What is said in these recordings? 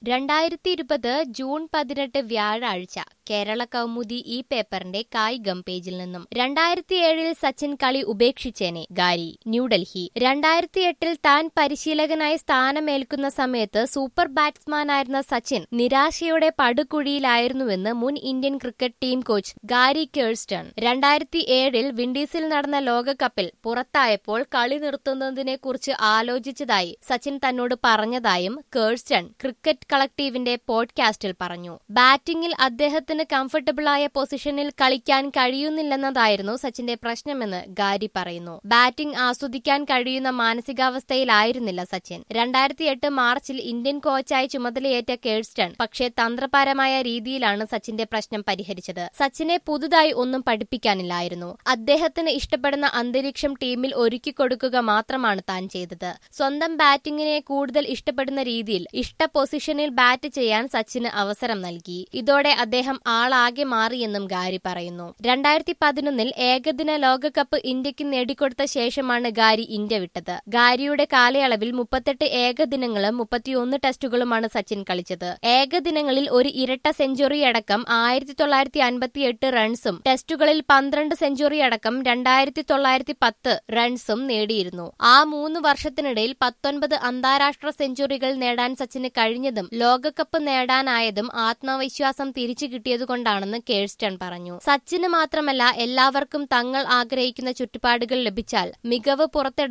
രണ്ടായിരത്തി ഇരുപത് ജൂൺ പതിനെട്ട് വ്യാഴാഴ്ച കേരള കൗമുദി ഈ പേപ്പറിന്റെ കായികം പേജിൽ നിന്നും രണ്ടായിരത്തി ഏഴിൽ സച്ചിൻ കളി ഉപേക്ഷിച്ചേനെ ഗാരി ന്യൂഡൽഹി രണ്ടായിരത്തി എട്ടിൽ താൻ പരിശീലകനായി സ്ഥാനമേൽക്കുന്ന സമയത്ത് സൂപ്പർ ബാറ്റ്സ്മാനായിരുന്ന സച്ചിൻ നിരാശയുടെ പടുകുഴിയിലായിരുന്നുവെന്ന് മുൻ Indian cricket team coach Gary Kirsten രണ്ടായിരത്തി ഏഴിൽ വിൻഡീസിൽ നടന്ന ലോകകപ്പിൽ പുറത്തായപ്പോൾ കളി നിർത്തുന്നതിനെക്കുറിച്ച് ആലോചിച്ചതായി സച്ചിൻ തന്നോട് പറഞ്ഞതായും കേഴ്സ്റ്റൺ ക്രിക്കറ്റ് കളക്ടീവിന്റെ പോഡ്കാസ്റ്റിൽ പറഞ്ഞു ബാറ്റിംഗിൽ അദ്ദേഹത്തിന് കംഫർട്ടബിളായ പൊസിഷനിൽ കളിക്കാൻ കഴിയുന്നില്ലെന്നതായിരുന്നു സച്ചിന്റെ പ്രശ്നമെന്ന് ഗാരി പറയുന്നു ബാറ്റിംഗ് ആസ്വദിക്കാൻ കഴിയുന്ന മാനസികാവസ്ഥയിലായിരുന്നില്ല സച്ചിൻ രണ്ടായിരത്തി എട്ട് മാർച്ചിൽ ഇന്ത്യൻ കോച്ചായി ചുമതലയേറ്റ കേഴ്സ്റ്റൺ പക്ഷേ തന്ത്രപരമായ രീതിയിലാണ് സച്ചിന്റെ പ്രശ്നം പരിഹരിച്ചത് സച്ചിനെ പുതുതായി ഒന്നും പഠിപ്പിക്കാനില്ലായിരുന്നു അദ്ദേഹത്തിന് ഇഷ്ടപ്പെടുന്ന അന്തരീക്ഷം ടീമിൽ ഒരുക്കി കൊടുക്കുക മാത്രമാണ് താൻ ചെയ്തത് സ്വന്തം ബാറ്റിംഗിനെ കൂടുതൽ ഇഷ്ടപ്പെടുന്ന രീതിയിൽ ഇഷ്ട പൊസിഷനിൽ ബാറ്റ് ചെയ്യാൻ സച്ചിന് അവസരം നൽകി ഇതോടെ അദ്ദേഹം ആളാകെ മാറിയെന്നും ഗാരി പറയുന്നു രണ്ടായിരത്തി പതിനൊന്നിൽ ഏകദിന ലോകകപ്പ് ഇന്ത്യക്ക് നേടിക്കൊടുത്ത ശേഷമാണ് ഗാരി ഇന്ത്യ വിട്ടത് ഗാരിയുടെ കാലയളവിൽ മുപ്പത്തെട്ട് ഏകദിനങ്ങളും മുപ്പത്തിയൊന്ന് ടെസ്റ്റുകളുമാണ് സച്ചിൻ കളിച്ചത് ഏകദിനങ്ങളിൽ ഒരു ഇരട്ട സെഞ്ചുറി അടക്കം ആയിരത്തി തൊള്ളായിരത്തി അൻപത്തി എട്ട് റൺസും ടെസ്റ്റുകളിൽ പന്ത്രണ്ട് സെഞ്ചുറി അടക്കം രണ്ടായിരത്തി തൊള്ളായിരത്തി പത്ത് റൺസും നേടിയിരുന്നു ആ മൂന്ന് വർഷത്തിനിടയിൽ പത്തൊൻപത് അന്താരാഷ്ട്ര സെഞ്ചുറികൾ നേടാൻ സച്ചിന് കഴിഞ്ഞതും ലോകകപ്പ് നേടാനായതും ആത്മവിശ്വാസം തിരിച്ചു കിട്ടിയതുകൊണ്ടാണെന്ന് കേഴ്സ്റ്റൺ പറഞ്ഞു സച്ചിന് മാത്രമല്ല എല്ലാവർക്കും തങ്ങൾ ആഗ്രഹിക്കുന്ന ചുറ്റുപാടുകൾ ലഭിച്ചാൽ മികവ്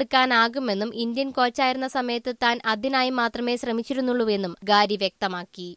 പുറത്തെടുക്കാനാകുമെന്നും ഇന്ത്യൻ കോച്ചായിരുന്ന സമയത്ത് താൻ അതിനായി മാത്രമേ ശ്രമിച്ചിരുന്നുള്ളൂവെന്നും ഗാരി വ്യക്തമാക്കി